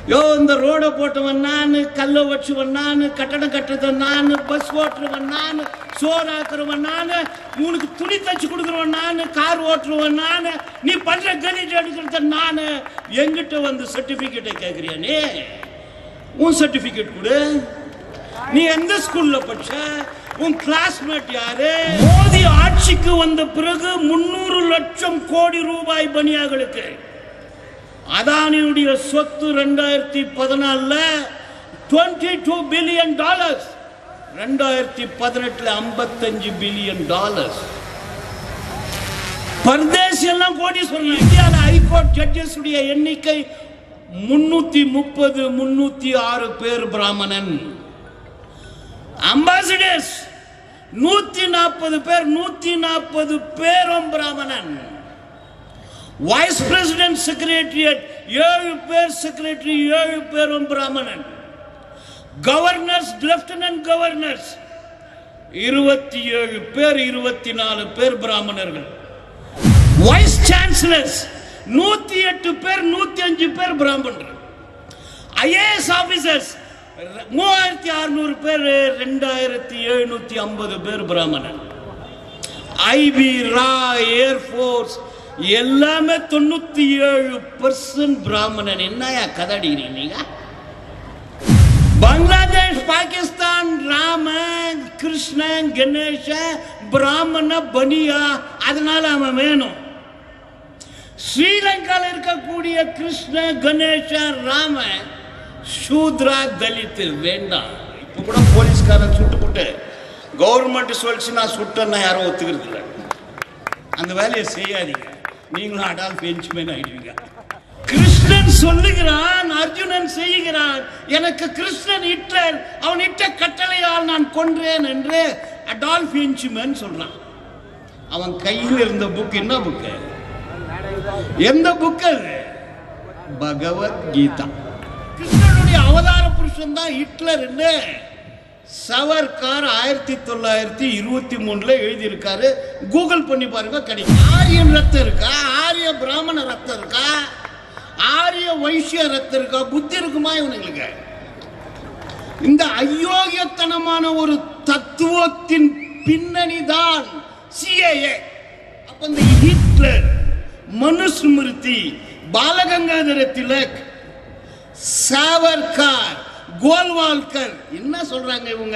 யோ இந்த ரோடை போட்டவன் நான் கல்லை வச்சுவன் நான் கட்டடம் கட்டுறவன் நான் பஸ் ஓட்டுறவன் நான் சோறு ஆக்குறவன் நான் உனக்கு துணி தச்சு கொடுக்குறவன் நான் கார் ஓட்டுறவன் நான் நீ பண்ற கணித எடுக்கிறது நான் எங்கிட்ட வந்து சர்டிபிகேட்டை கேட்குறியா நீ உன் சர்டிபிகேட் கொடு நீ எந்த ஸ்கூல்ல படிச்ச உன் கிளாஸ்மேட் யாரு மோடி ஆட்சிக்கு வந்த பிறகு முன்னூறு லட்சம் கோடி ரூபாய் பனியாகளுக்கு அதானியுடைய சொத்து ரெண்டாயிரத்தி பதினாலுல டுவெண்ட்டி டூ பில்லியன் டாலர்ஸ் ரெண்டாயிரத்தி பதினெட்டுல ஐம்பத்தஞ்சு பில்லியன் டாலர்ஸ் பர்தேசி எல்லாம் கோடி சொல்லலாம் இந்தியாவில் ஹைகோர்ட் ஜட்ஜஸ் உடைய எண்ணிக்கை முன்னூத்தி முப்பது முன்னூத்தி ஆறு பேர் பிராமணன் அம்பாசிடர்ஸ் நூத்தி நாற்பது பேர் நூத்தி நாற்பது பேரும் பிராமணன் வைஸ் பிரசிடென்ட் செக்ரட்டரியட் ஏழு பேர் செக்ரட்டரி ஏழு பேரும் பிராமணன் கவர்னர்ஸ் லெப்டினன்ட் கவர்னர்ஸ் இருபத்தி ஏழு பேர் இருபத்தி நாலு பேர் பிராமணர்கள் வைஸ் சான்சலர்ஸ் நூத்தி எட்டு பேர் நூத்தி அஞ்சு பேர் பிராமணர்கள் ஐஏஎஸ் ஆபீசர்ஸ் மூவாயிரத்தி அறுநூறு பேர் ரெண்டாயிரத்தி எழுநூத்தி ஐம்பது பேர் பிராமணன் ஐபி ரா ஏர்ஃபோர்ஸ் எல்லாமே தொண்ணூத்தி ஏழு பர்சன்ட் பிராமணன் என்னயா கதடிக்கிறீங்க நீங்க பங்களாதேஷ் பாகிஸ்தான் ராம கிருஷ்ணன் கணேஷ பிராமண பனியா அதனால அவன் வேணும் ஸ்ரீலங்கால இருக்கக்கூடிய கிருஷ்ண கணேச ராம சூத்ரா தலித் வேண்டாம் இப்ப கூட போலீஸ்காரன் சுட்டு போட்டு கவர்மெண்ட் சொல்லிச்சு நான் சுட்டேன்னா யாரும் ஒத்துக்கிறது இல்லை அந்த வேலையை செய்யாதீங்க நீங்களும் அடால் பெஞ்ச்மேன் ஆயிடுவீங்க கிருஷ்ணன் சொல்லுகிறான் அர்ஜுனன் செய்கிறான் எனக்கு கிருஷ்ணன் ஹிட்லர் அவன் இட்ட கட்டளையால் நான் கொன்றேன் என்று அடால்ஃப் பெஞ்ச்மேன் சொல்றான் அவன் கையில் இருந்த புக் என்ன புக்கு எந்த புக் அது பகவத்கீதா கிருஷ்ணனுடைய அவதார புருஷன் தான் ஹிட்லர் என்று சவர்கார் ஆயிரத்தி தொள்ளாயிரத்தி இருபத்தி மூணுல எழுதியிருக்காரு கூகுள் பண்ணி பாருங்க கிடைக்கும் ஆரியன் ரத்தம் இருக்கா ஆரிய பிராமண ரத்தம் இருக்கா ஆரிய வைசிய ரத்தம் இருக்கா புத்தி இருக்குமா இவனுங்களுக்கு இந்த அயோக்கியத்தனமான ஒரு தத்துவத்தின் பின்னணி தான் சிஏஏ அப்ப இந்த ஹிட்லர் மனுஸ்மிருதி பாலகங்காதர திலக் சாவர்கார் கோல்வால்கர் என்ன சொல்றாங்க இவங்க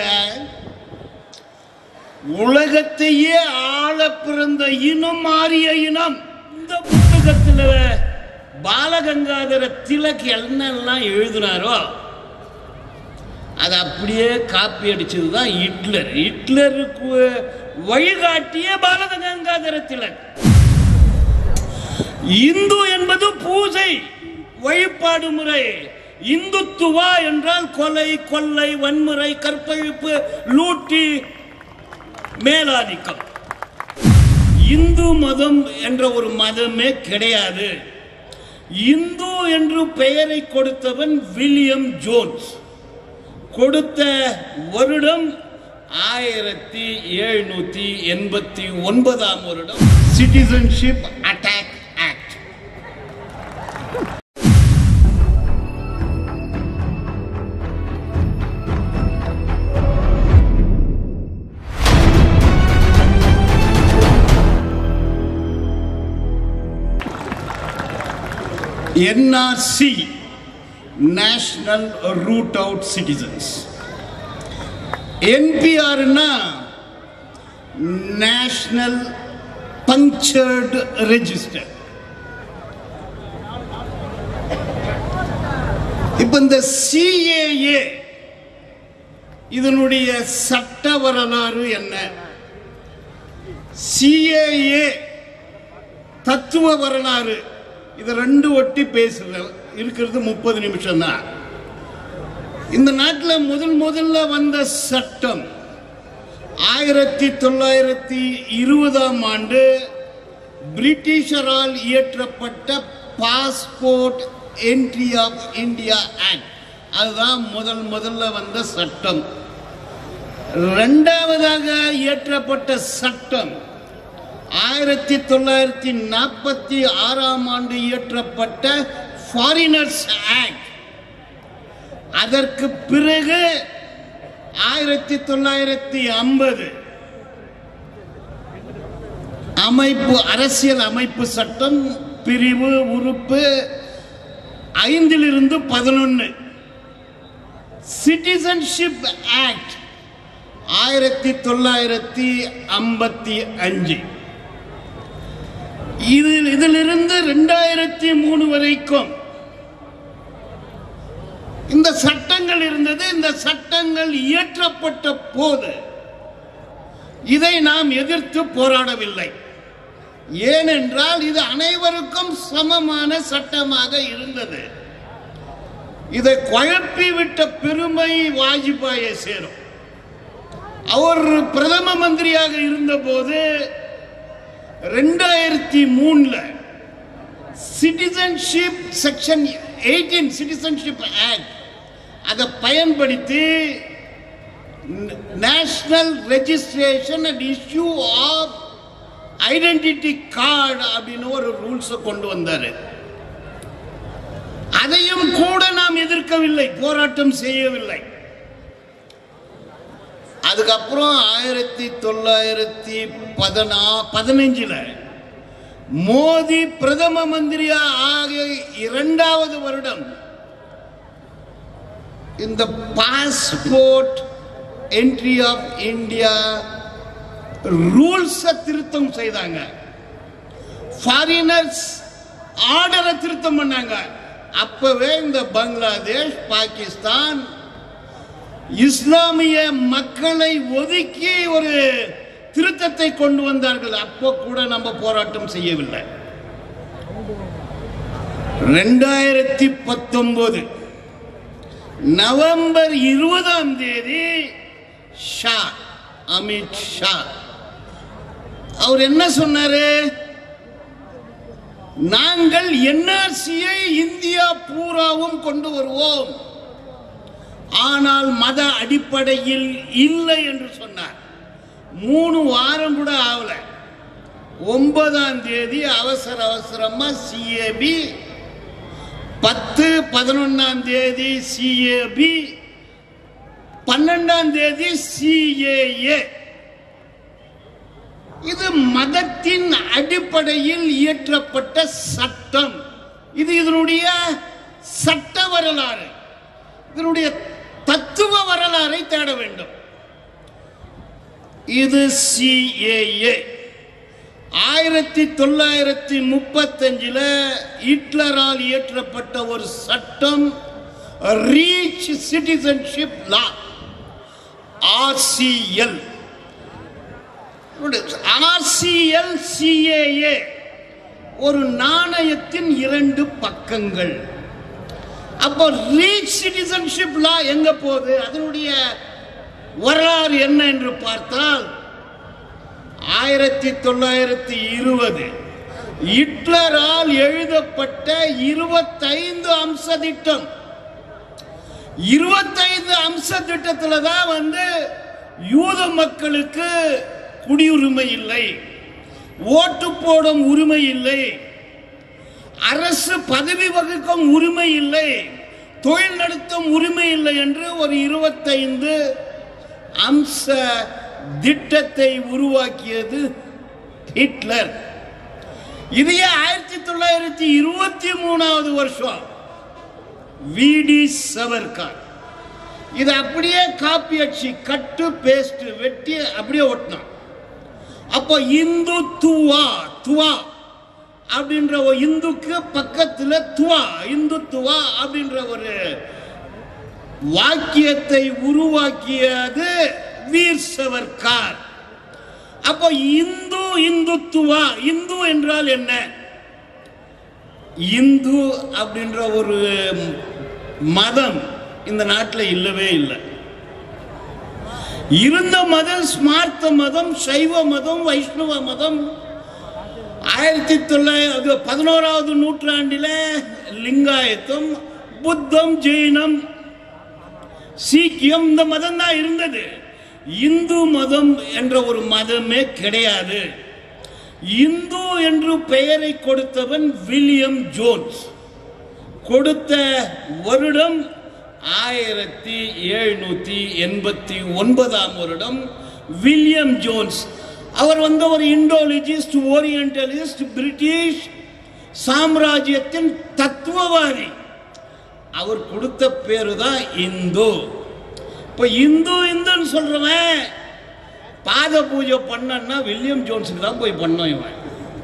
உலகத்தையே ஆள பிறந்த இனம் மாறிய இனம் இந்த புத்தகத்துல பாலகங்காதர திலக் என்னெல்லாம் எழுதினாரோ அது அப்படியே காப்பி அடிச்சது தான் ஹிட்லர் ஹிட்லருக்கு வழிகாட்டிய பாலகங்காதர திலக் இந்து என்பது பூஜை வழிபாடு முறை இந்துத்துவா என்றால் கொலை கொள்ளை வன்முறை கற்பழிப்பு லூட்டி மேலாதிக்கம் இந்து மதம் என்ற ஒரு மதமே கிடையாது இந்து என்று பெயரை கொடுத்தவன் வில்லியம் ஜோன்ஸ் கொடுத்த வருடம் ஆயிரத்தி எழுநூத்தி எண்பத்தி ஒன்பதாம் வருடம் citizenship attack act NRC national root out citizens என்பிஆர்னா நேஷனல் பங்க்சர்டு ரெஜிஸ்டர் இப்ப இந்த சிஏஏ இதனுடைய சட்ட வரலாறு என்ன சிஏஏ தத்துவ வரலாறு இது ரெண்டு ஒட்டி பேசுற இருக்கிறது முப்பது நிமிஷம் தான் இந்த நாட்டில் முதல் முதல்ல வந்த சட்டம் ஆயிரத்தி தொள்ளாயிரத்தி இருபதாம் ஆண்டு பிரிட்டிஷரால் இயற்றப்பட்ட passport entry of India act அதுதான் முதல் முதல்ல வந்த சட்டம் ரெண்டாவதாக இயற்றப்பட்ட சட்டம் ஆயிரத்தி தொள்ளாயிரத்தி நாற்பத்தி ஆறாம் ஆண்டு இயற்றப்பட்ட ஃபாரினர்ஸ் ஆக்ட் அதற்கு பிறகு ஆயிரத்தி தொள்ளாயிரத்தி ஐம்பது அமைப்பு அரசியல் அமைப்பு சட்டம் பிரிவு உறுப்பு ஐந்திலிருந்து பதினொன்று சிட்டிசன்ஷிப் ஆக்ட் ஆயிரத்தி தொள்ளாயிரத்தி ஐம்பத்தி அஞ்சு இதில் இதிலிருந்து ரெண்டாயிரத்தி மூணு வரைக்கும் இந்த சட்டங்கள் இருந்தது இந்த சட்டங்கள் இயற்றப்பட்ட போது இதை நாம் எதிர்த்து போராடவில்லை ஏனென்றால் இது அனைவருக்கும் சமமான சட்டமாக இருந்தது இதை குழப்பி விட்ட பெருமை வாஜ்பாயை சேரும் அவர் பிரதம மந்திரியாக இருந்தபோது ரெண்டாயிரத்தி மூணுல citizenship section eighteen citizenship act அதை பயன்படுத்தி national registration and issue of identity card அப்படின்னு ஒரு ரூல்ஸை கொண்டு வந்தார் அதையும் கூட நாம் எதிர்க்கவில்லை போராட்டம் செய்யவில்லை அதுக்கப்புறம் ஆயிரத்தி தொள்ளாயிரத்தி பதினா பதினஞ்சில் மோடி பிரதம மந்திரியா ஆகிய இரண்டாவது வருடம் இந்த பாஸ்போர்ட் என்ட்ரி ஆஃப் இந்தியா ரூல்ஸை திருத்தம் செய்தாங்க ஃபாரினர்ஸ் ஆர்டரை திருத்தம் பண்ணாங்க அப்பவே இந்த பங்களாதேஷ் பாகிஸ்தான் இஸ்லாமிய மக்களை ஒதுக்கி ஒரு திருத்தத்தை கொண்டு வந்தார்கள் அப்போ கூட நம்ம போராட்டம் செய்யவில்லை ரெண்டாயிரத்தி பத்தொன்பது நவம்பர் இருபதாம் தேதி ஷா அமித் ஷா அவர் என்ன சொன்னாரு நாங்கள் என்ஆர்சியை இந்தியா பூராவும் கொண்டு வருவோம் ஆனால் மத அடிப்படையில் இல்லை என்று சொன்னார் மூணு வாரம் கூட ஆகல ஒன்பதாம் தேதி அவசர அவசரமா சிஏபி பத்து பதினொன்னாம் தேதி சிஏபி பன்னெண்டாம் தேதி சிஏஏ இது மதத்தின் அடிப்படையில் இயற்றப்பட்ட சட்டம் இது இதனுடைய சட்ட வரலாறு இதனுடைய தத்துவ வரலாறை தேட வேண்டும் இது சிஏஏ ஆயிரத்தி தொள்ளாயிரத்தி முப்பத்தஞ்சில் ஹிட்லரால் இயற்றப்பட்ட ஒரு சட்டம் Reich citizenship law RCL RCL CAA ஒரு நாணயத்தின் இரண்டு பக்கங்கள் அப்போ ரீச் சிட்டிசன்ஷிப் லா எங்க போகுது அதனுடைய வரலாறு என்ன என்று பார்த்தால் ஆயிரத்தி தொள்ளாயிரத்தி இருபது ஹிட்லரால் எழுதப்பட்ட இருபத்தைந்து அம்ச திட்டம் இருபத்தைந்து அம்ச திட்டத்துல தான் வந்து யூத மக்களுக்கு குடியுரிமை இல்லை ஓட்டு போடும் உரிமை இல்லை அரசு பதவி வகுக்கும் உரிமை இல்லை தொழில் நடத்தும் உரிமை இல்லை என்று ஒரு இருபத்தைந்து அம்ச திட்டத்தை உருவாக்கியது ஹிட்லர் இதையே ஆயிரத்தி தொள்ளாயிரத்தி இருபத்தி மூணாவது வருஷம் விடி சவர்கார் இது அப்படியே காப்பி அடிச்சு கட்டு பேஸ்ட் வெட்டி அப்படியே ஒட்டினான் அப்போ இந்து துவா துவா அப்படின்ற ஒரு இந்துக்கு பக்கத்துல துவா இந்து துவா அப்படின்ற ஒரு வாக்கியத்தை உருவாக்கியது வீர் சவர்கார் அப்போ இந்து இந்துத்துவா இந்து என்றால் என்ன இந்து அப்படின்ற ஒரு மதம் இந்த நாட்டில் இல்லவே இல்லை இருந்த மதம் ஸ்மார்த்த மதம் சைவ மதம் வைஷ்ணவ மதம் ஆயிரத்தி தொள்ளாயிரத்தி பதினோராவது நூற்றாண்டில் லிங்காயத்தம் புத்தம் ஜெயினம் சீக்கியம் இந்த மதம் தான் இருந்தது இந்து மதம் என்ற ஒரு மதமே கிடையாது இந்து என்று பெயரை கொடுத்தவன் வில்லியம் ஜோன்ஸ் கொடுத்த வருடம் ஆயிரத்தி எழுநூத்தி எண்பத்தி ஒன்பதாம் வருடம் வில்லியம் ஜோன்ஸ் அவர் வந்து ஒரு இண்டோலஜிஸ்ட் ஓரியன்டலிஸ்ட் பிரிட்டிஷ் சாம்ராஜ்யத்தின் தத்துவவாதி அவர் கொடுத்த பேரு தான் இந்து இப்போ இந்து இந்துன்னு சொல்றவன் பாத பூஜை பண்ணன்னா வில்லியம் ஜோன்ஸுக்கு தான் போய் பண்ணோம் இவன்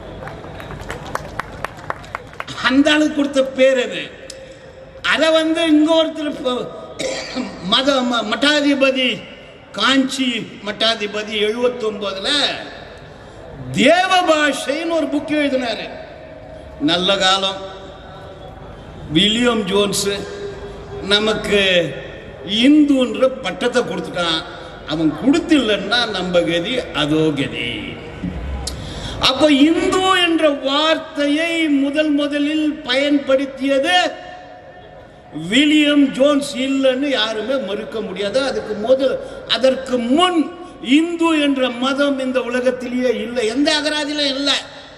அந்த ஆளுக்கு கொடுத்த பேர் அது அதை வந்து இங்க ஒருத்தர் இப்போ மத ம- மட்டாதிபதி காஞ்சி மட்டாதிபதி எழுபத்தொன்பதுல தேவ பாஷைன்னு ஒரு புக் எழுதினாரு நல்ல காலம் வில்லியம் ஜோன்ஸ் நமக்கு இந்துன்ற பட்டத்தை கொடுத்துட்டான் அவன் கொடுத்தில்லைன்னா நம்ம கதி அதோ கதி அப்ப இந்து என்ற வார்த்தையை முதல் முதலில் பயன்படுத்தியது வில்லியம் ஜோன்ஸ் இல்லைன்னு யாருமே மறுக்க முடியாது அதுக்கு முதல் அதற்கு முன் இந்து என்ற மதம் இந்த உலகத்திலேயே இல்லை எந்த அகராதியிலும் இல்லை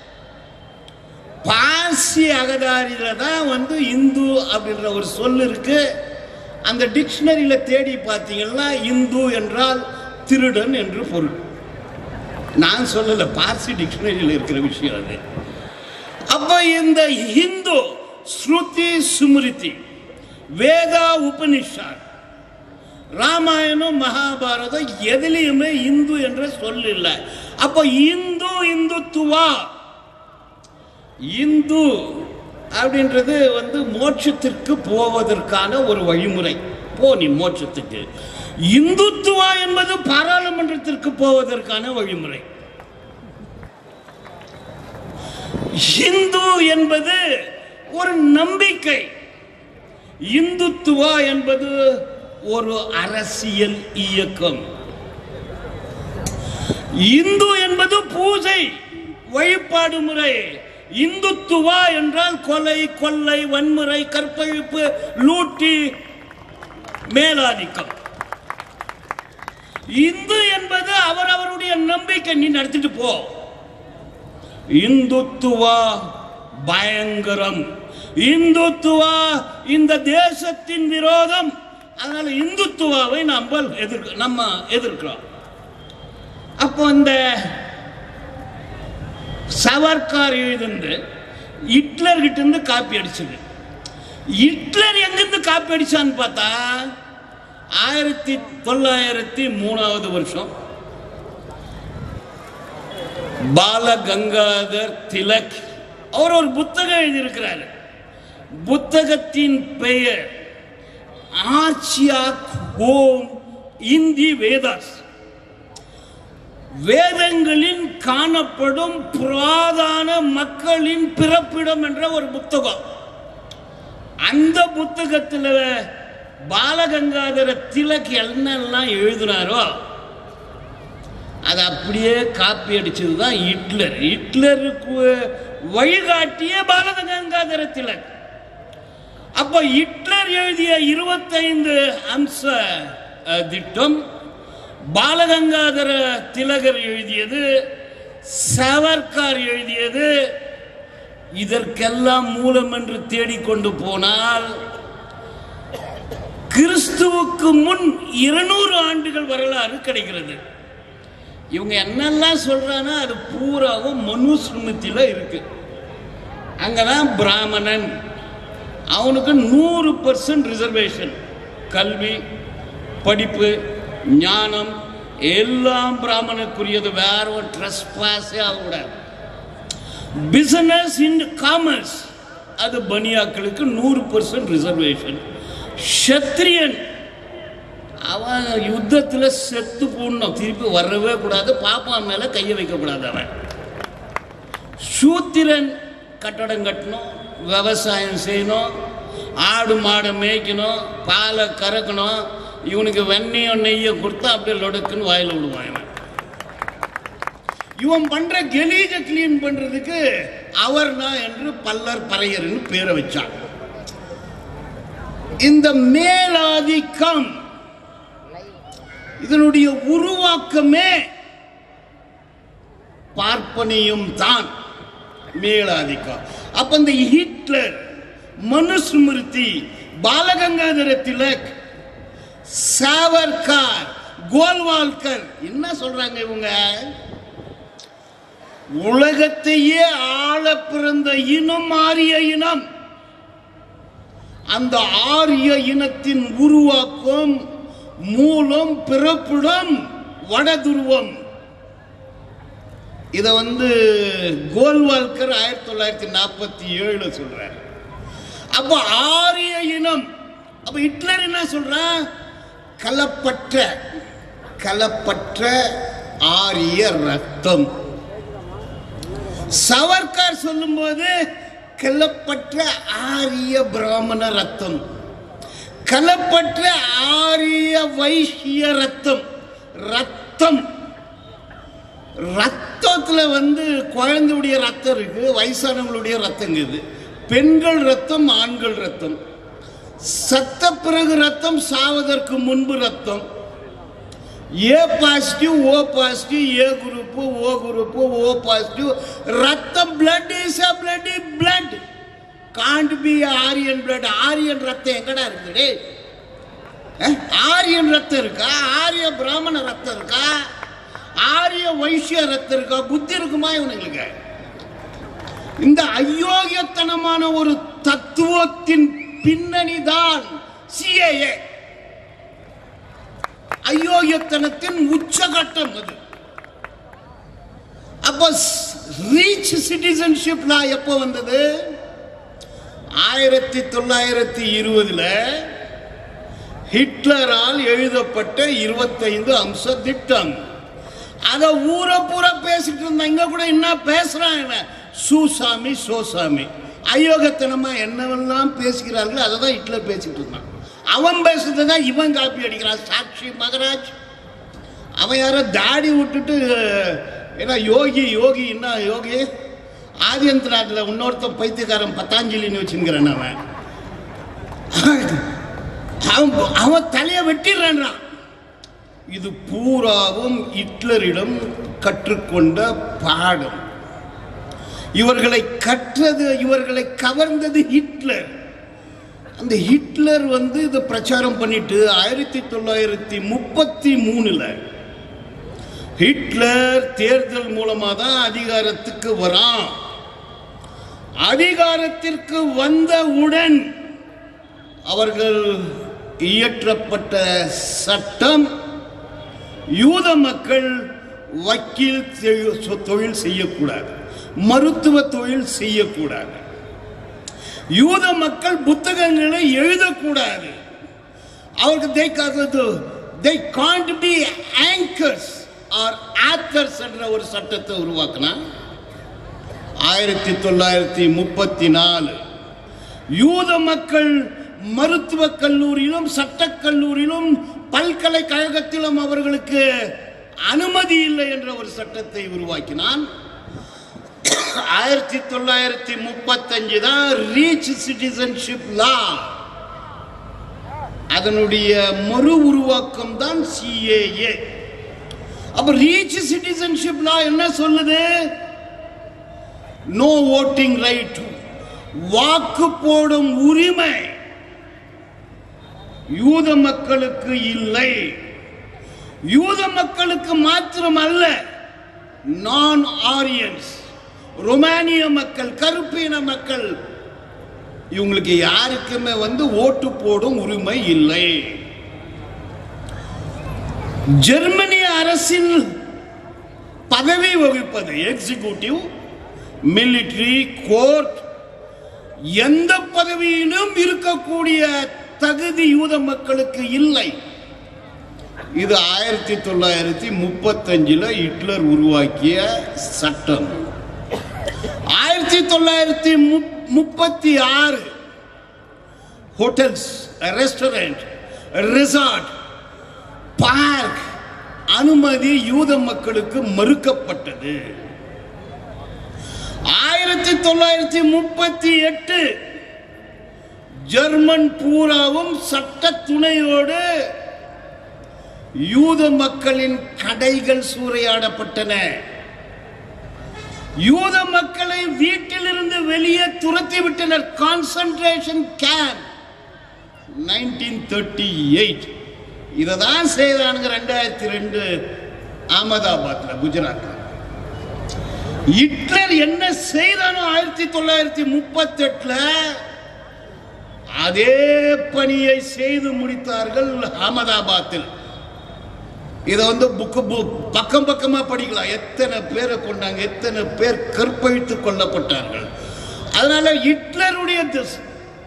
பாசி அகதாரியில தான் வந்து இந்து அப்படின்ற ஒரு சொல் இருக்கு அந்த டிக்ஷனரியில தேடி பார்த்தீங்கன்னா இந்து என்றால் திருடன் என்று பொருள் நான் சொல்லல பார்சி டிக்ஷனரியில் இருக்கிற விஷயம் அது அப்ப இந்த இந்து ஸ்ருதி சுமிருதி வேதா உபனிஷத் ராமாயணம் மகாபாரதம் எதுலேயுமே இந்து என்ற சொல் இல்லை அப்ப இந்து இந்துத்துவா இந்து அப்படின்றது வந்து மோட்சத்திற்கு போவதற்கான ஒரு வழிமுறை போ நீ மோட்சத்துக்கு இந்துத்துவா என்பது பாராளுமன்றத்திற்கு போவதற்கான வழிமுறை இந்து என்பது ஒரு நம்பிக்கை இந்துத்துவா என்பது ஒரு அரசியல் இயக்கம் இந்து என்பது பூஜை வழிபாடு முறை இந்துத்துவா என்றால் கொலை கொள்ளை வன்முறை கற்பழிப்பு லூட்டி மேலாதிக்கம் இந்து என்பது அவரவருடைய நம்பிக்கை நீ நடத்திட்டு போ இந்துத்துவா பயங்கரம் இந்துத்துவா இந்த தேசத்தின் விரோதம் அதனால இந்துத்துவாவை நம்ம எதிர்க்க நம்ம எதிர்க்கிறோம் அப்போ இந்த சவர்கார் எழுதுந்து ஹிட்லர் கிட்ட இருந்து காப்பி அடிச்சது ஹிட்லர் எங்கிருந்து காப்பி அடிச்சான்னு பார்த்தா ஆயிரத்தி தொள்ளாயிரத்தி மூணாவது வருஷம் பால கங்காதர் திலக் அவர் ஒரு புத்தகம் எழுதியிருக்கிறார் புத்தகத்தின் பெயர் ஆச்சியாக் ஹோம் இந்தி வேதாஸ் வேதங்களில் காணப்படும் புராதான மக்களின் பிறப்பிடம் என்ற ஒரு புத்தகம் அந்த புத்தகத்தில் பாலகங்காதர திலக் என்னெல்லாம் எழுதினாரோ அதை அப்படியே காப்பி அடிச்சது தான் ஹிட்லர் ஹிட்லருக்கு வழிகாட்டிய பாலகங்காதர திலக் அப்போ ஹிட்லர் எழுதிய இருபத்தைந்து அம்ச அஹ், திட்டம் பாலகங்காதர திலகர் எழுதியது சவர்கார் எழுதியது இதற்கெல்லாம் மூலம் என்று தேடிக்கொண்டு போனால் கிறிஸ்துவுக்கு முன் இருநூறு ஆண்டுகள் வரலாறு கிடைக்கிறது இவங்க என்னெல்லாம் சொல்றானா அது பூராவும் மனுஸ்மிருதியில இருக்கு அங்கதான் பிராமணன் அவனுக்கு நூறு பர்சன்ட் ரிசர்வேஷன் கல்வி படிப்பு ஞானம் எல்லாம் பிராமணனுக்குரியது வேற ஒரு ட்ரெஸ் பாஸே ஆகக்கூடாது பிசினஸ் இன் காமர்ஸ் அது பனியாக்களுக்கு நூறு பர்சன்ட் ரிசர்வேஷன் சத்திரியன் அவன் யுத்தத்தில் செத்து போடணும் திருப்பி வரவே கூடாது பாப்பான் மேலே கையை வைக்கக்கூடாது அவன் சூத்திரன் கட்டடம் கட்டணும் விவசாயம் செய்யணும் ஆடு மாடை மேய்க்கணும் பாலை கறக்கணும் இவனுக்கு வெண்ணையும் நெய்யை கொடுத்தா அப்படியே லொடுக்குன்னு வாயில விடுவான் இவன் இவன் பண்ற கெலீஜ கிளீன் பண்றதுக்கு அவர்னா என்று பல்லர் பறையர்னு பேரை வச்சான் இந்த மேலாதிக்கம் இதனுடைய உருவாக்கமே பார்ப்பனியும் தான் மேலாதிக்கம் அப்ப இந்த ஹிட்லர் மனுஸ்மிருதி பாலகங்காதர திலக் சாவர்கார் கோல்வால்கர் என்ன சொல்றாங்க இவங்க உலகத்தையே ஆள பிறந்த இனம் ஆரிய இனம் அந்த ஆரிய இனத்தின் உருவாக்கம் மூலம் பிறப்பிடம் வடதுருவம் இதை வந்து கோல்வால்கர் ஆயிரத்தி தொள்ளாயிரத்தி நாற்பத்தி ஏழுல சொல்றாரு அப்ப ஆரிய இனம் அப்ப ஹிட்லர் என்ன சொல்றான் கலப்பற்ற கலப்பற்ற ஆரிய ரத்தம் சவர்கார் சொல்லும்போது கலப்பற்ற ஆரிய பிராமண ரத்தம் கலப்பற்ற ஆரிய வைஷ்ய ரத்தம் ரத்தம் ரத்தத்துல வந்து குழந்தையுடைய ரத்தம் இருக்கு வயசானவங்களுடைய ரத்தம் இருக்குது பெண்கள் ரத்தம் ஆண்கள் ரத்தம் சத்த பிறகு ரத்தம் சாவதற்கு முன்பு ரத்தம் A positive O positive A group O group O positive ரத்தம் blood is a blood blood can't be Aryan blood Aryan ரத்தம் எங்கடா இருக்குது டேய்? அஹ்? ஆரியன் ரத்தம் இருக்கா ஆரிய பிராமண ரத்தம் இருக்கா ஆரிய வைசிய ரத்தம் இருக்கா புத்தி இருக்குமா இவனுங்களுக்கு இந்த அயோக்கியத்தனமான ஒரு தத்துவத்தின் பின்னணி தான் சிஏஏ அயோக்கியத்தனத்தின் உச்சகட்டம் அது அப்போ ரீச் சிட்டிசன்ஷிப் லா எப்போ வந்தது ஆயிரத்தி தொள்ளாயிரத்தி இருபதுல ஹிட்லரால் எழுதப்பட்ட இருபத்தைந்து அம்ச திட்டம் அத ஊரை பூரா பேசிட்டு இருந்தா இங்க கூட என்ன பேசுறான் இவன் சூசாமி சோசாமி அயோகத்தனமா என்னவெல்லாம் பேசுகிறார்கள் அதை தான் ஹிட்லர் பேசிட்டு இருந்தான் அவன் பேசுறதை தான் இவன் காப்பி அடிக்கிறான் சாட்சி மகராஜ் அவன் யாரோ தாடி விட்டுட்டு ஏன்னா யோகி யோகி என்ன யோகி ஆதியந்தநாட்டில் இன்னொருத்தன் பைத்தியக்காரன் பத்தாஞ்சலின்னு வச்சுங்கிறான் அவன் அவன் அவன் தலையை வெட்டிடுறான் இது பூராவும் ஹிட்லரிடம் கற்றுக்கொண்ட பாடம் இவர்களை கற்றது இவர்களை கவர்ந்தது ஹிட்லர் அந்த ஹிட்லர் வந்து இதை பிரச்சாரம் பண்ணிட்டு ஆயிரத்தி தொள்ளாயிரத்தி முப்பத்தி மூணுல ஹிட்லர் தேர்தல் மூலமா தான் அதிகாரத்துக்கு வரான் அதிகாரத்திற்கு வந்தவுடன் அவர்கள் இயற்றப்பட்ட சட்டம் யூத மக்கள் வக்கீல் தெ- தொழில் செய்யக்கூடாது மருத்துவ தொழில் செய்யக்கூடாது யூத மக்கள் புத்தகங்களை எழுதக்கூடாது அவருக்கு they ca- they can't be anchors or authors என்ற ஒரு சட்டத்தை உருவாக்கினா ஆயிரத்தி தொள்ளாயிரத்தி முப்பத்தி நாலு யூத மக்கள் மருத்துவக் கல்லூரியிலும் சட்டக் கல்லூரியிலும் பல்கலைக்கழகத்திலும் அவர்களுக்கு அனுமதி இல்லை என்ற ஒரு சட்டத்தை உருவாக்கினான் ஆயிரத்தி தொள்ளாயிரத்தி முப்பத்தஞ்சு தான் ரீச் சிட்டிசன்ஷிப் லா அதனுடைய மறு உருவாக்கம் தான் சிஏஏ அப்ப ரீச் சிட்டிசன்ஷிப் லா என்ன சொல்லுது நோ ஓட்டிங் ரைட் வாக்கு போடும் உரிமை யூத மக்களுக்கு இல்லை யூத மக்களுக்கு மாத்திரம் அல்ல நான் ஆரியன்ஸ் ரொமானிய மக்கள் கருப்பின மக்கள் இவங்களுக்கு யாருக்குமே வந்து ஓட்டு போடும் உரிமை இல்லை ஜெர்மனி அரசின் பதவி வகிப்பது எக்ஸிகியூட்டிவ் மிலிட்டரி கோர்ட் எந்த பதவியிலும் இருக்கக்கூடிய தகுதி யூத மக்களுக்கு இல்லை இது ஆயிரத்தி தொள்ளாயிரத்தி முப்பத்தஞ்சுல ஹிட்லர் உருவாக்கிய சட்டம் ஆயிரத்தி தொள்ளாயிரத்தி முப்பத்தி ஆறு ஹோட்டல்ஸ் ரெஸ்டாரண்ட் ரிசார்ட் பார்க் அனுமதி யூத மக்களுக்கு மறுக்கப்பட்டது ஆயிரத்தி தொள்ளாயிரத்தி முப்பத்தி எட்டு ஜெர்மன் பூராவும் சட்ட துணையோடு யூத மக்களின் கடைகள் சூறையாடப்பட்டன யூத மக்களை வீட்டிலிருந்து வெளியே துரத்தி விட்டனர் concentration camp nineteen thirty eight இதை தான் செய்தானுங்க ரெண்டாயிரத்தி ரெண்டு அகமதாபாத்தில் குஜராத்தில் ஹிட்லர் என்ன செய்தானோ ஆயிரத்தி தொள்ளாயிரத்தி முப்பத்தெட்டுல அதே பணியை செய்து முடித்தார்கள் அகமதாபாத்தில் இதை வந்து புக்கு புக் பக்கம் பக்கமா படிக்கலாம் எத்தனை பேரை கொண்டாங்க எத்தனை பேர் கற்பழித்து கொல்லப்பட்டார்கள் அதனால ஹிட்லருடைய திஸ்-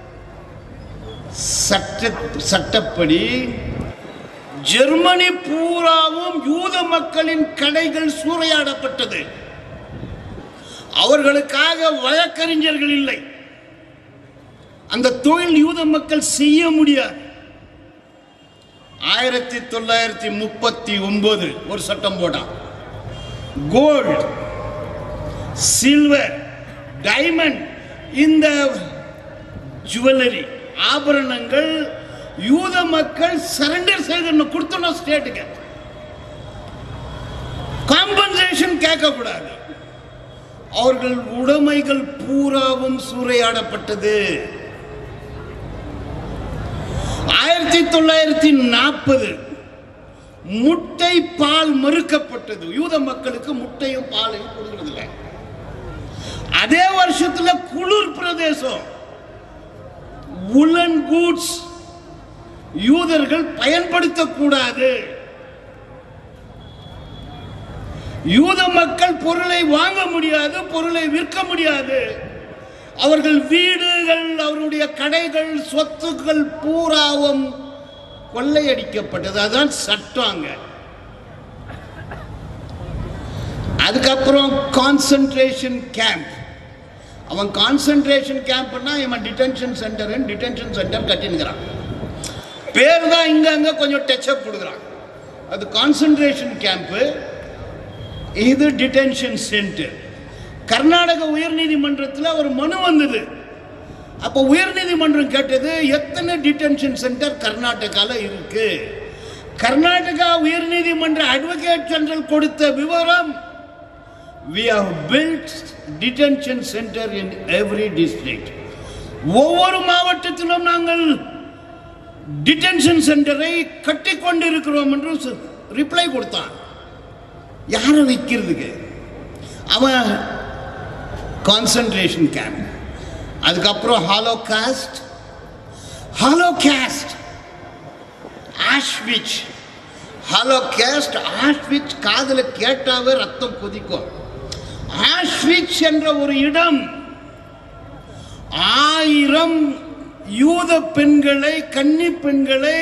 சட்ட சட்டப்படி ஜெர்மனி பூராவும் யூத மக்களின் கடைகள் சூறையாடப்பட்டது அவர்களுக்காக வழக்கறிஞர்கள் இல்லை அந்த தொழில் யூத மக்கள் செய்ய முடியாது ஆயிரத்தி தொள்ளாயிரத்தி முப்பத்தி ஒன்பது ஒரு சட்டம் போட்டான் கோல்ட் சில்வர் டைமண்ட் இந்த ஜுவல்லரி ஆபரணங்கள் யூத மக்கள் சரண்டர் செய்து கொடுத்தணும் ஸ்டேட்டுக்கு காம்பன்சேஷன் கேட்கக்கூடாது அவர்கள் உடைமைகள் பூராவும் சூறையாடப்பட்டது ஆயிரத்தி தொள்ளாயிரத்தி நாற்பது முட்டை பால் மறுக்கப்பட்டது யூத மக்களுக்கு முட்டையும் பாலையும் கொடுக்கறதில்ல அதே வருஷத்துல குளிர் பிரதேசம் உலன் கூட்ஸ் யூதர்கள் பயன்படுத்தக்கூடாது யூத மக்கள் பொருளை வாங்க முடியாது பொருளை விற்க முடியாது அவர்கள் வீடுகள் அவருடைய கடைகள் சொத்துக்கள் பூராவும் கொள்ளையடிக்கப்பட்டது அதுதான் சட்டம் அங்க அதுக்கப்புறம் கான்சன்ட்ரேஷன் கேம்ப் அவன் கான்சன்ட்ரேஷன் கேம்ப்னா இவன் டிடென்ஷன் சென்டர் டிடென்ஷன் சென்டர் கட்டினுக்கிறான் பேர் தான் இங்க அங்க கொஞ்சம் டச்சப் கொடுக்குறான் அது கான்சன்ட்ரேஷன் கேம்ப்பு இது டிடென்ஷன் சென்டர் கர்நாடக உயர்நீதிமன்றத்தில் ஒரு மனு வந்தது அப்போ உயர்நீதிமன்றம் கேட்டது எத்தனை டிடென்ஷன் சென்டர் கர்நாடகாவில் இருக்கு கர்நாடகா உயர்நீதிமன்ற அட்வொகேட் ஜெனரல் கொடுத்த விவரம் we have built detention center in every district ஒவ்வொரு மாவட்டத்திலும் நாங்கள் டிடென்ஷன் சென்டரை கட்டி கொண்டிருக்கிறோம் என்று ரிப்ளை கொடுத்தான் யாரை வைக்கிறதுக்கு அவன் கான்சன்ட்ரேஷன் கேம்ப் அதுக்கப்புறம் hollow cost hollow cost ஆஷ்விச் hollow caste ஆஷ்விச் காதில் கேட்டாவே ரத்தம் கொதிக்கும் ஆஷ்விச் என்ற ஒரு இடம் ஆயிரம் யூத பெண்களை கன்னி பெண்களை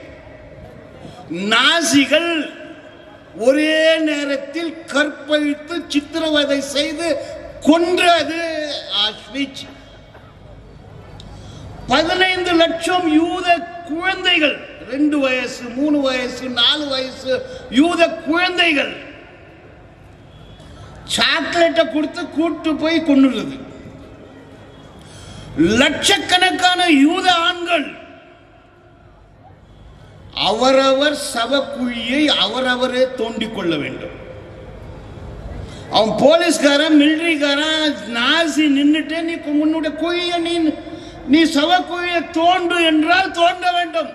நாசிகள் ஒரே நேரத்தில் கற்பழித்து சித்திரவதை செய்து கொன்றது ஆஷ்விச் பதினைந்து லட்சம் யூத குழந்தைகள் ரெண்டு வயசு மூணு வயசு நாலு வயசு யூத குழந்தைகள் சாக்லேட்டை கொடுத்து கூட்டு போய் கொண்டுறது லட்சக்கணக்கான யூத ஆண்கள் அவரவர் சவக்குழியை அவரவரே தோண்டிக் கொள்ள வேண்டும் அவன் போலீஸ்காரன் மிலிட்டரிக்காரன் நாசி நின்னுட்டு நீ உன்னுடைய குழியை நீ நீ சவக்குழியை தோண்டு என்றால் தோண்ட வேண்டும்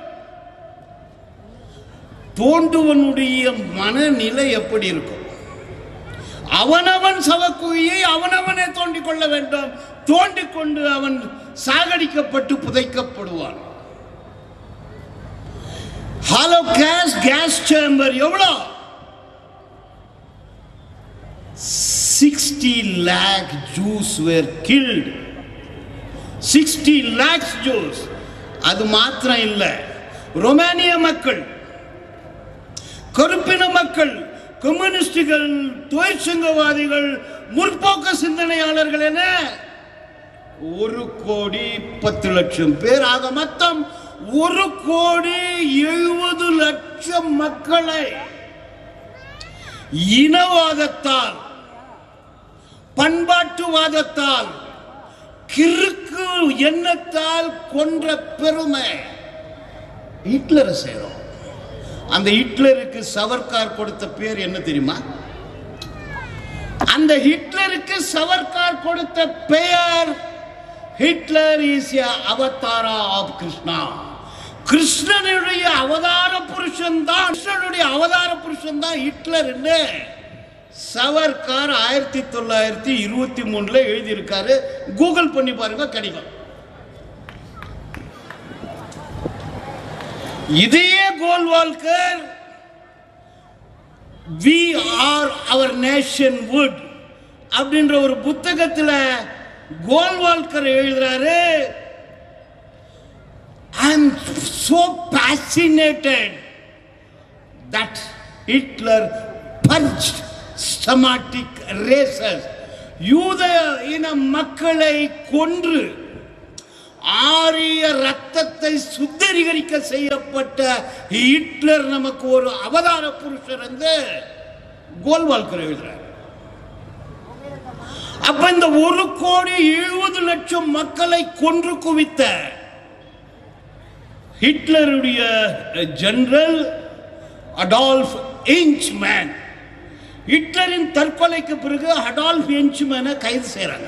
தோண்டுவனுடைய மனநிலை எப்படி இருக்கும் அவனவன் சவக்குழியை அவனவனே தோண்டிக் கொள்ள வேண்டும் தோண்டிக் கொண்டு அவன் சாகடிக்கப்பட்டு புதைக்கப்படுவான் ஹாலோ கேஸ் கேஸ் சேம்பர் எவ்வளோ sixty lakh Jews were killed sixty lakhs Jews அது மாத்திரம் இல்லை ரொமானிய மக்கள் கருப்பின மக்கள் கம்யூனிஸ்டுகள் தொழிற்சங்கவாதிகள் முற்போக்கு சிந்தனையாளர்கள் என ஒரு கோடி பத்து லட்சம் பேர் ஆக மொத்தம் ஒரு கோடி எழுபது லட்சம் மக்களை இனவாதத்தால் பண்பாட்டுவாதத்தால் கிறுக்கு எண்ணத்தால் கொன்ற பெருமை ஹிட்லரை செய்றோம் அந்த ஹிட்லருக்கு சவர்கார் கொடுத்த பேர் என்ன தெரியுமா அந்த ஹிட்லருக்கு சவர்கார் கொடுத்த பெயர் Hitler is avatara of Krishna கிருஷ்ணனுடைய அவதார புருஷன் தான் கிருஷ்ணனுடைய அவதார புருஷன் தான் ஹிட்லர் சவர்கார் ஆயிரத்தி தொள்ளாயிரத்தி இருபத்தி மூணுல எழுதியிருக்காரு கூகுள் பண்ணி பாருங்க கிடைக்கும் இதே Golwalkar we are our nationhood அப்படின்ற ஒரு புத்தகத்தில் கோல்வால்கர் எழுதுறாரு I am so fascinated that Hitler punch systematic races யூத இன மக்களை கொன்று ஆரிய ரத்தத்தை சுத்தரிகரிக்க செய்யப்பட்ட ஹிட்லர் நமக்கு ஒரு அவதார புருஷர் என்று கோல்வால்கர் எழுதுறார் அப்ப இந்த ஒரு கோடி எழுபது லட்சம் மக்களை கொன்று குவித்த ஹிட்லருடைய ஜெனரல் அடால்ஃப் இன்ச்மேன் ஹிட்லரின் தற்கொலைக்கு பிறகு அடால்ஃப் இன்ச்மேனை கைது செய்றாங்க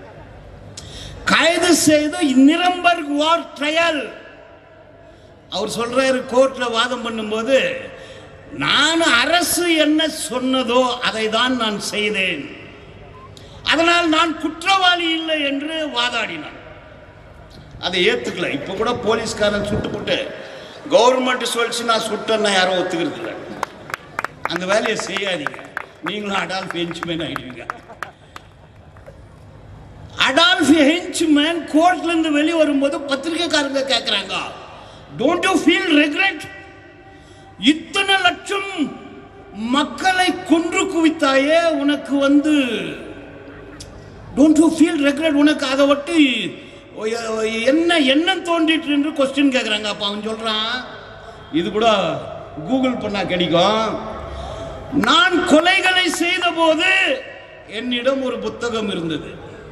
கைது செய்து நிரம்பர்க் வார் ட்ரையல் அவர் சொல்றாரு கோர்ட்ல வாதம் பண்ணும்போது நான் அரசு என்ன சொன்னதோ அதை தான் நான் செய்தேன் அதனால் நான் குற்றவாளி இல்லை என்று வாதாடினான் அதை ஏத்துக்கல இப்ப கூட போலீஸ்காரன் சுட்டு போட்டு கவர்மெண்ட் சொல்லிச்சு நான் சுட்டேன்னா யாரும் ஒத்துக்கிறது இல்லை அந்த வேலையை செய்யாதீங்க நீங்களும் அடால்ஃப் ஹெஞ்ச்மேன் ஆயிடுவீங்க அடால்ஃப் ஹெஞ்ச்மேன் கோர்ட்ல இருந்து வெளியே வரும்போது பத்திரிகைக்காரங்க கேட்குறாங்க டோன்ட் யூ ஃபீல் ரெக்ரெட் இத்தனை லட்சம் மக்களை கொன்று குவித்தாயே உனக்கு வந்து டோன்ட் யூ ஃபீல் ரெக்ரெட் உனக்கு அதை ஒட்டி என்ன எண்ணம் தோன்றிட்டு என்று கொஸ்டின் கேட்குறாங்க அப்போ அவன் சொல்கிறான் இது கூட கூகுள் பண்ணா கிடைக்கும் நான் கொலைகளை செய்த போது என்னிடம் ஒரு புத்தகம் இருந்தது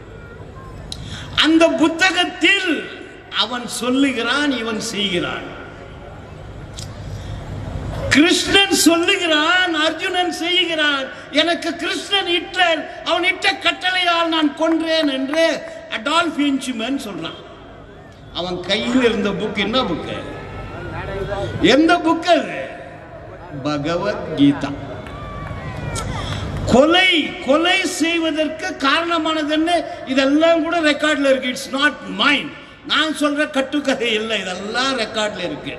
அந்த புத்தகத்தில் அவன் சொல்லுகிறான் இவன் செய்கிறான் கிருஷ்ணன் சொல்லுகிறான் அர்ஜுனன் செய்கிறான் எனக்கு கிருஷ்ணன் இட்டர் அவன் இட்ட கட்டளையால் நான் கொன்றேன் என்று அடால்ஃப் இன்ச்சுமன் சொல்றான் அவன் கையில் இருந்த புக் என்ன புக்கு எந்த புக் அது பகவத்கீதா கொலை கொலை செய்வதற்கு காரணமானது என்ன இதெல்லாம் கூட ரெக்கார்ட்ல இருக்கு இட்ஸ் நாட் மைண்ட் நான் சொல்ற கட்டுக்கதை இல்லை இதெல்லாம் ரெக்கார்ட்ல இருக்கு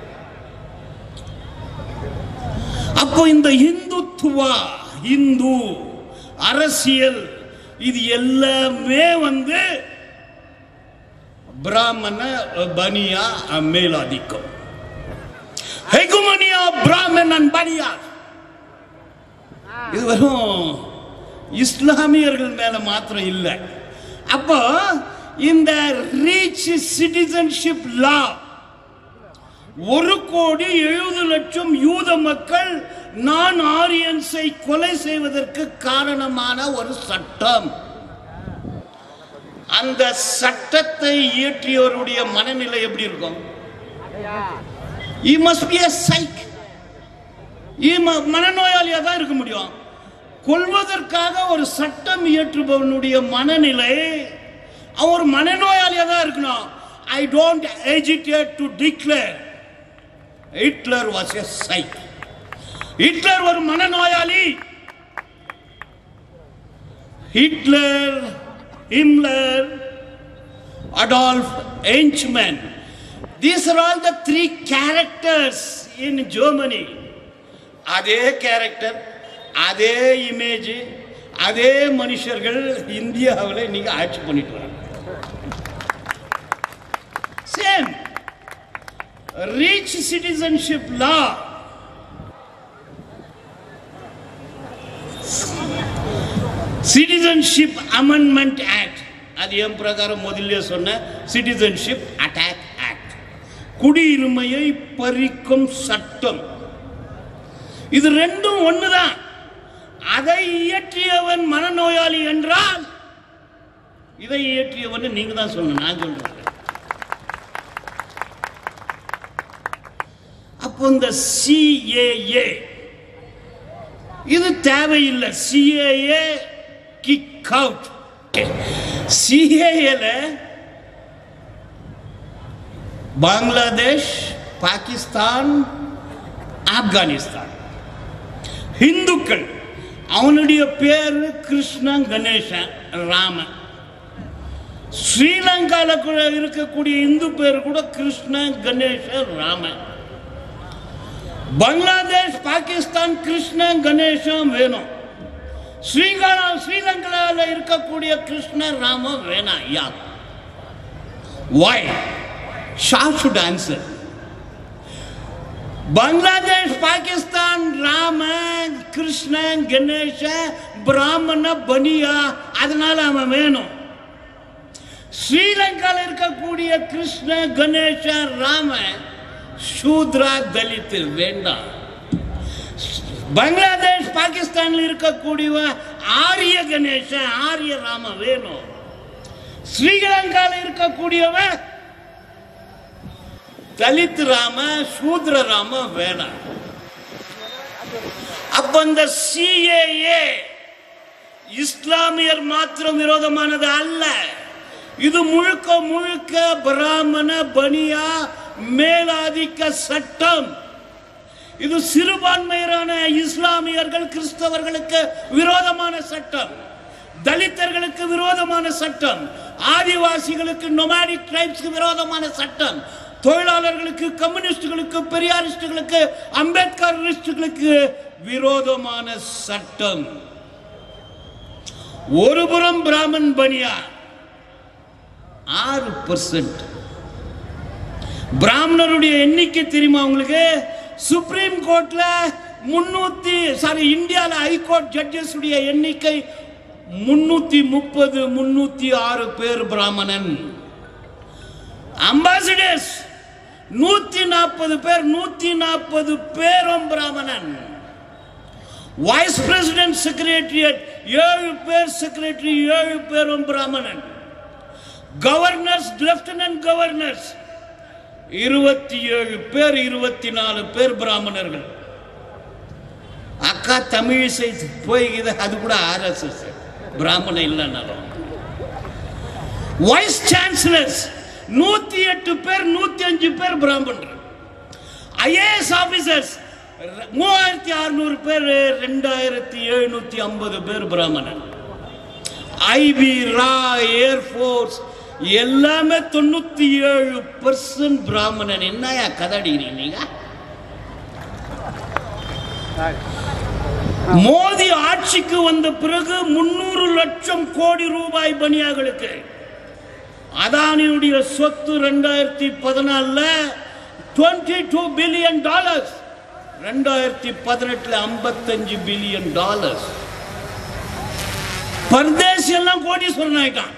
அப்போ இந்த இந்துத்துவா இந்து அரசியல் இது எல்லாமே வந்து பிராமண பனியா மேலாதிக்கம் ஹெகுமனியா பிராமணன் பனியா இது வெறும் இஸ்லாமியர்கள் மேல மாத்திரம் இல்லை அப்போ இந்த ரீச் சிட்டிசன்ஷிப் லா ஒரு கோடி எழுபது லட்சம் யூத மக்கள் நான் ஆரியன்ஸை கொலை செய்வதற்கு காரணமான ஒரு சட்டம் அந்த சட்டத்தை இயற்றியவருடைய மனநிலை எப்படி இருக்கும் he must be a psych மனநோயாளியா தான் இருக்க முடியும் கொள்வதற்காக ஒரு சட்டம் இயற்றுபவனுடைய மனநிலை அவன் ஒரு மனநோயாளியா தான் இருக்கணும் I don't agitate to declare Hitler was a psych Hitler ஒரு மனநோயாளி Hitler Himmler Adolf Eichmann these are all the three characters in Germany அதே கேரக்டர் அதே இமேஜ் அதே மனுஷர்கள் இந்தியாவில் நீங்க ஆட்சி பண்ணிட்டு வராங்க same Reich citizenship law citizenship amendment act அது என் பிரகாரம் முதல்ல சொன்ன சிட்டிசன்ஷிப் அட்டாக் ஆக்ட் குடியுரிமையை பறிக்கும் சட்டம் இது ரெண்டும் ஒண்ணுதான் அதை இயற்றியவன் மனநோயாளி என்றால் இதை இயற்றியவன் நீங்க தான் சொல்லணும் நான் சொல்றேன் அப்போ இந்த சிஏஏ இது தேவையில்லை சிஏஏ கிக் அவுட் சிஏஏல பங்களாதேஷ் பாகிஸ்தான் ஆப்கானிஸ்தான் இந்துக்கள் அவனுடைய பேரு கிருஷ்ணன் கணேசன் ராமன் ஸ்ரீலங்காவில் கூட இருக்கக்கூடிய இந்து பேர் கூட கிருஷ்ணன் கணேசன் ராமன் பங்களாதேஷ் பாகிஸ்தான் கிருஷ்ணன் கணேசன் வேணும் ஸ்ரீலங்கா ஸ்ரீலங்காவில் இருக்கக்கூடிய கிருஷ்ணன் ராமன் வேணாம் யா வாய் ஷா should answer பங்களாதேஷ் பாகிஸ்தான் ராம கிருஷ்ணன் கணேச பிராமண பனியா அதனால அவன் வேணும் ஸ்ரீலங்காவில் இருக்கக்கூடிய கிருஷ்ண கணேச ராம சூத்ரா தலித் வேண்டாம் பங்களாதேஷ் பாகிஸ்தானில் இருக்கக்கூடிய ஆரிய கணேச ஆரிய ராம வேணும் ஸ்ரீலங்காவில் இருக்கக்கூடியவன் தலித் ராம சூத்ர ராம வேணாம் அப்ப இந்த சிஏஏ இஸ்லாமியர் மாத்திரம் விரோதமானது அல்ல இது முழுக்க முழுக்க பிராமண பனியா மேலாதிக்க சட்டம் இது சிறுபான்மையரான இஸ்லாமியர்கள் கிறிஸ்தவர்களுக்கு விரோதமான சட்டம் தலித்தர்களுக்கு விரோதமான சட்டம் ஆதிவாசிகளுக்கு நொமாடிக் ட்ரைப்ஸ்க்கு விரோதமான சட்டம் தொழிலாளர்களுக்கு கம்யூனிஸ்டுகளுக்கு பெரியாரிஸ்டுகளுக்கு அம்பேத்கரிஸ்டுகளுக்கு விரோதமான சட்டம் ஒரு புறம் பிராமன் பனியா ஆறு பர்சன்ட் பிராமணருடைய எண்ணிக்கை தெரியுமா உங்களுக்கு சுப்ரீம் கோர்ட்ல முன்னூத்தி சாரி இந்தியாவில் ஹைகோர்ட் ஜட்ஜஸ் உடைய எண்ணிக்கை முன்னூத்தி முப்பது முன்னூத்தி ஆறு பேர் பிராமணன் அம்பாசிடர்ஸ் நூத்தி நாற்பது பேர் நூத்தி நாற்பது பேரும் பிராமணன் வைஸ் பிரசிடென்ட் செக்ரட்டரியட் ஏழு பேர் செக்ரட்டரி ஏழு பேரும் பிராமணன் கவர்னர்ஸ் லெப்டினன்ட் கவர்னர்ஸ் இருபத்தி ஏழு பேர் இருபத்தி நாலு பேர் பிராமணர்கள் அக்கா தமிழிசை போய் இது அது கூட ஆர்எஸ்எஸ் பிராமணன் இல்லைன்னாலும் வைஸ் சான்சலர்ஸ் நூத்தி எட்டு பேர் நூத்தி அஞ்சு பேர் பிராமணர் ஐஏஎஸ் ஆபீசர்ஸ் மூவாயிரத்தி அறுநூறு பேர் ரெண்டாயிரத்தி எழுநூத்தி ஐம்பது பேர் பிராமணன் ஐபி ரா ஏர்ஃபோர்ஸ் எல்லாமே தொண்ணூத்தி ஏழு பர்சன்ட் பிராமணன் என்னையா கதடிக்கிறீங்க நீங்க மோடி ஆட்சிக்கு வந்த பிறகு முன்னூறு லட்சம் கோடி ரூபாய் பனியாகளுக்கு அதானியுடைய சொத்து ரெண்டாயிரத்தி பதினாலுல டுவெண்ட்டி டூ பில்லியன் டாலர்ஸ் ரெண்டாயிரத்தி பதினெட்டுல ஐம்பத்தஞ்சு பில்லியன் டாலர்ஸ் பர்தேசி எல்லாம் கோடீஸ்வரன் ஆயிட்டான்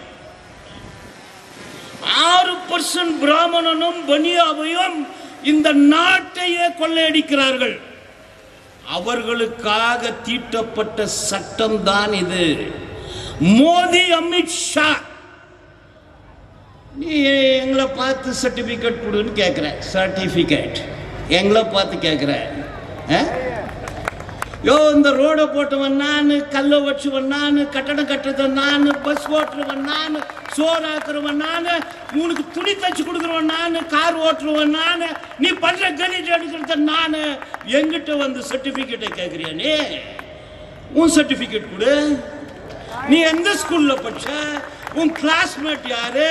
ஆறு பர்சன்ட் பிராமணனும் பனியாவையும் இந்த நாட்டையே கொள்ளையடிக்கிறார்கள் அவர்களுக்காக தீட்டப்பட்ட சட்டம் தான் இது மோடி அமித் ஷா நீ எங்களை பார்த்து சர்டிஃபிகேட் கொடுன்னு கேட்குற சர்டிஃபிகேட் எங்களை பார்த்து கேட்குற யோ இந்த ரோடை போட்டவன் நான் கல்லை வச்சுவன் நான் கட்டடம் கட்டுறவன் நான் பஸ் ஓட்டுறவன் நான் சோறு ஆக்குறவன் நான் உனக்கு துணி தச்சு கொடுக்குறவன் நான் கார் ஓட்டுறவன் நான் நீ பண்ற கலீஜ் எடுக்கிறது நான் எங்கிட்ட வந்து சர்டிஃபிகேட்டை கேட்குறியா நீ உன் சர்டிஃபிகேட் கொடு நீ எந்த ஸ்கூல்ல படிச்ச உன் கிளாஸ்மேட் யாரு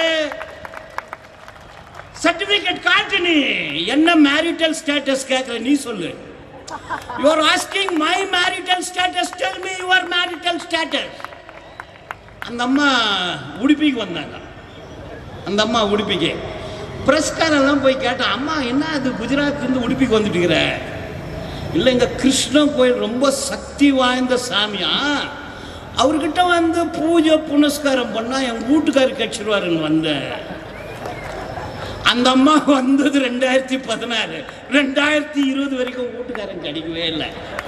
சர்டிபிகேட் காட்டு நீ என்ன மேரிட்டல் ஸ்டேட்டஸ் கேட்குற நீ சொல்லு you are asking my marital status tell me your marital status அந்த அம்மா உடுப்பிக்கு வந்தாங்க அந்த அம்மா உடுப்பிக்கு பிரஸ்காரெல்லாம் போய் கேட்டான் அம்மா என்ன அது குஜராத்லேருந்து உடுப்பிக்கு வந்துட்டுக்கிற இல்லைங்க கிருஷ்ணன் கோயில் ரொம்ப சக்தி வாய்ந்த சாமியா அவர்கிட்ட வந்து பூஜை புனஸ்காரம் பண்ணா என் வீட்டுக்காரர் கட்சிடுவாருன்னு வந்தேன் அந்த அம்மா வந்தது ரெண்டாயிரத்தி பதினாறு ரெண்டாயிரத்தி இருபது வரைக்கும் வீட்டுக்காரன் கிடைக்கவே இல்லை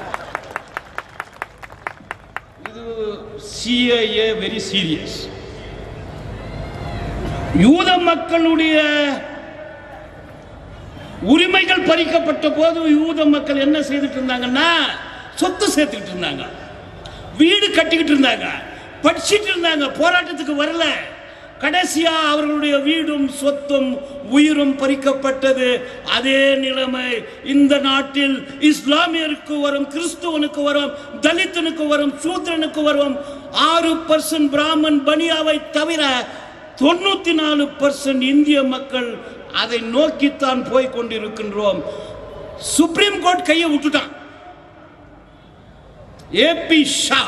இது சிஐஏ வெரி சீரியஸ் யூத மக்களுடைய உரிமைகள் பறிக்கப்பட்ட போது யூத மக்கள் என்ன செய்துட்டு இருந்தாங்கன்னா சொத்து சேர்த்துக்கிட்டு இருந்தாங்க வீடு கட்டிக்கிட்டு இருந்தாங்க படிச்சிட்டு இருந்தாங்க போராட்டத்துக்கு வரல கடைசியா அவர்களுடைய வீடும் சொத்தும் உயிரும் பறிக்கப்பட்டது அதே நிலைமை இந்த நாட்டில் இஸ்லாமியருக்கு வரும் கிறிஸ்துவனுக்கு வரும் தலித்தனுக்கு வரும் சூத்திரனுக்கு வரும் ஆறு பர்சன்ட் பிராமன் பனியாவை தவிர தொண்ணூத்தி நாலு பர்சன்ட் இந்திய மக்கள் அதை நோக்கித்தான் போய் கொண்டிருக்கின்றோம் சுப்ரீம் கோர்ட் கையை விட்டுட்டான் A P Shah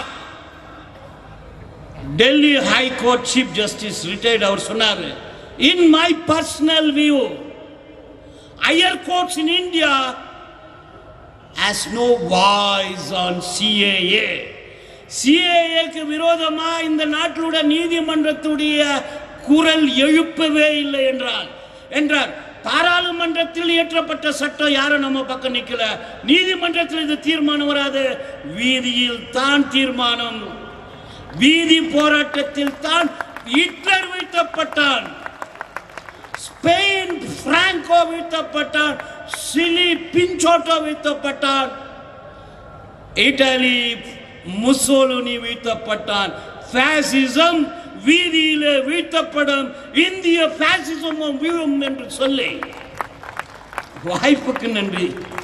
Delhi high court chief justice retired அவர் சொன்னார் in my personal view higher courts in India has no voice on CAA சிஏஏக்கு விரோதமா இந்த நாட்டிலுடைய நீதிமன்றத்துடைய குரல் எழுப்பவே இல்லை என்றால் என்றார் பாராளுமன்றத்தில் இயற்றப்பட்ட சட்டம் யாரும் நம்ம பக்கம் நிக்கல நீதிமன்றத்தில் இது தீர்மானம் வராது வீதியில் தான் தீர்மானம் வீதி போராட்டத்தில் தான் ஹிட்லர் வீழ்த்தப்பட்டான் ஸ்பெயின் பிராங்கோ வீழ்த்தப்பட்டான் சிலி பின்சோட்டோ வீழ்த்தப்பட்டான் இட்டாலி முசோலுனி வீழ்த்தப்பட்டான் பாசிசம் வீதியிலே வீழ்த்தப்படும் இந்திய பாசிசமும் வீழும் என்று சொல்லி வாய்ப்புக்கு நன்றி